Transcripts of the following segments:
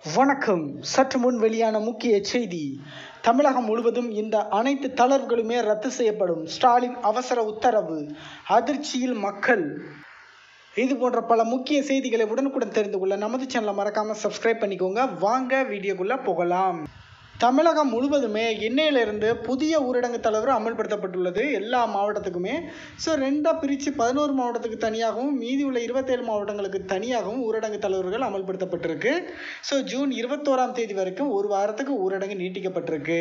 வணக்கம் சற்று முன் வெளியான முக்கிய செய்தி தமிழகம் முழுவதும் இந்த அனைத்து தளர்வுகளுமே ரத்து செய்யப்படும் ஸ்டாலின் அவசர உத்தரவு அதிர்ச்சியில் மக்கள் இது போன்ற பல முக்கிய செய்திகளை உடனுக்குடன் தெரிந்து கொள்ள நமது சேனலை மறக்காம சப்ஸ்கிரைப் பண்ணிக்கோங்க வாங்க வீடியோக்குள்ள போகலாம் தமிழகம் முழுவதுமே இன்னையிலிருந்து புதிய ஊரடங்கு தளர்வு அமல்படுத்தப்பட்டுள்ளது எல்லா மாவட்டத்துக்குமே ஸோ ரெண்டாக பிரித்து பதினோரு மாவட்டத்துக்கு தனியாகவும் மீதி உள்ள இருபத்தேழு மாவட்டங்களுக்கு தனியாகவும் ஊரடங்கு தளர்வுகள் அமல்படுத்தப்பட்டிருக்கு ஸோ ஜூன் இருபத்தோராம் தேதி வரைக்கும் ஒரு வாரத்துக்கு ஊரடங்கு நீட்டிக்கப்பட்டிருக்கு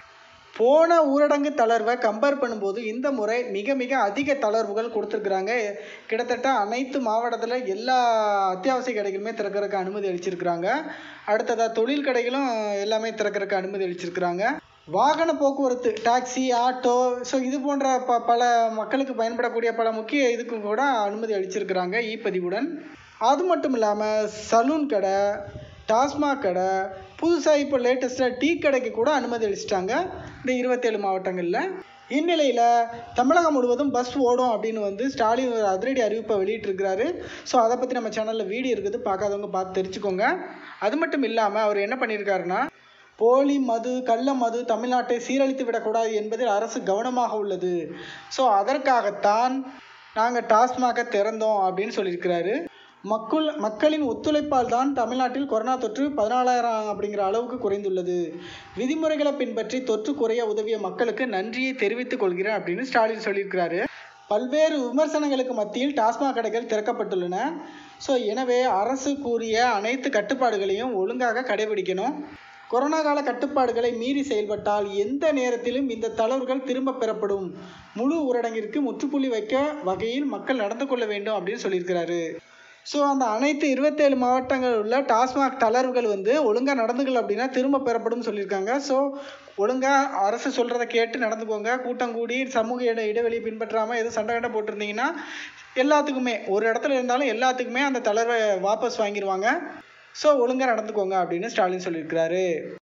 போன ஊரடங்கு தளர்வை கம்பேர் பண்ணும்போது இந்த முறை மிக மிக அதிக தளர்வுகள் கொடுத்துருக்குறாங்க கிட்டத்தட்ட அனைத்து மாவட்டத்தில் எல்லா அத்தியாவசிய கடைகளுமே திறக்கிறதுக்கு அனுமதி அளிச்சிருக்கிறாங்க அடுத்ததாக தொழில் கடைகளும் எல்லாமே திறக்கிறதுக்கு அனுமதி அளிச்சிருக்கிறாங்க வாகன போக்குவரத்து டாக்ஸி ஆட்டோ ஸோ இது போன்ற ப பல மக்களுக்கு பயன்படக்கூடிய பல முக்கிய இதுக்கும் கூட அனுமதி அளிச்சிருக்கிறாங்க இ பதிவுடன் அது மட்டும் இல்லாமல் சலூன் கடை டாஸ்மாக் கடை புதுசாக இப்போ லேட்டஸ்ட்டாக டீ கடைக்கு கூட அனுமதி அளிச்சிட்டாங்க இந்த இருபத்தேழு மாவட்டங்களில் இந்நிலையில் தமிழகம் முழுவதும் பஸ் ஓடும் அப்படின்னு வந்து ஸ்டாலின் ஒரு அதிரடி அறிவிப்பை வெளியிட்டிருக்கிறாரு ஸோ அதை பற்றி நம்ம சேனலில் வீடியோ இருக்குது பார்க்காதவங்க பார்த்து தெரிஞ்சுக்கோங்க அது மட்டும் இல்லாமல் அவர் என்ன பண்ணியிருக்காருன்னா போலி மது கள்ள மது தமிழ்நாட்டை சீரழித்து விடக்கூடாது என்பதில் அரசு கவனமாக உள்ளது ஸோ அதற்காகத்தான் நாங்கள் டாஸ்மாகை திறந்தோம் அப்படின்னு சொல்லியிருக்கிறாரு மக்கள் மக்களின் ஒத்துழைப்பால் தான் தமிழ்நாட்டில் கொரோனா தொற்று பதினாலாயிரம் அப்படிங்கிற அளவுக்கு குறைந்துள்ளது விதிமுறைகளை பின்பற்றி தொற்று குறைய உதவிய மக்களுக்கு நன்றியை தெரிவித்துக் கொள்கிறேன் அப்படின்னு ஸ்டாலின் சொல்லியிருக்கிறாரு பல்வேறு விமர்சனங்களுக்கு மத்தியில் டாஸ்மாக் கடைகள் திறக்கப்பட்டுள்ளன ஸோ எனவே அரசு கூறிய அனைத்து கட்டுப்பாடுகளையும் ஒழுங்காக கடைபிடிக்கணும் கொரோனா கால கட்டுப்பாடுகளை மீறி செயல்பட்டால் எந்த நேரத்திலும் இந்த தளர்வுகள் திரும்ப பெறப்படும் முழு ஊரடங்கிற்கு முற்றுப்புள்ளி வைக்க வகையில் மக்கள் நடந்து கொள்ள வேண்டும் அப்படின்னு சொல்லியிருக்கிறாரு ஸோ அந்த அனைத்து இருபத்தேழு மாவட்டங்கள் உள்ள டாஸ்மாக் தளர்வுகள் வந்து ஒழுங்காக நடந்துக்கல அப்படின்னா திரும்ப பெறப்படும் சொல்லியிருக்காங்க ஸோ ஒழுங்காக அரசு சொல்கிறத கேட்டு நடந்துக்கோங்க கூட்டம் கூடி சமூக இட இடைவெளி பின்பற்றாமல் எதுவும் சண்டை கண்டை போட்டிருந்தீங்கன்னா எல்லாத்துக்குமே ஒரு இடத்துல இருந்தாலும் எல்லாத்துக்குமே அந்த தளர்வை வாபஸ் வாங்கிடுவாங்க ஸோ ஒழுங்காக நடந்துக்கோங்க அப்படின்னு ஸ்டாலின் சொல்லியிருக்கிறாரு